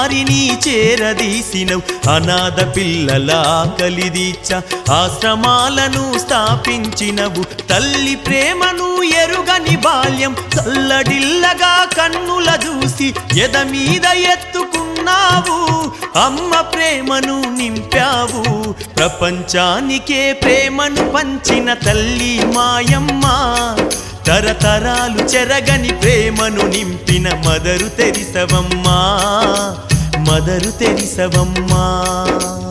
వారిని చేరదీసినవు అనాథ పిల్లల ఆకలిదీచ ఆశ్రమాలను స్థాపించినవు తల్లి ప్రేమను ఎరుగని బాల్యం చల్లడిల్లగా కన్నుల చూసి ఎద మీద ఎత్తుకున్నావు అమ్మ ప్రేమను నింపావు ప్రపంచానికే ప్రేమను పంచిన తల్లి మాయమ్మ తరతరాలు చెరగని ప్రేమను నింపిన మదరు తెరిసవమ్మా మదరు తెరిసవమ్మా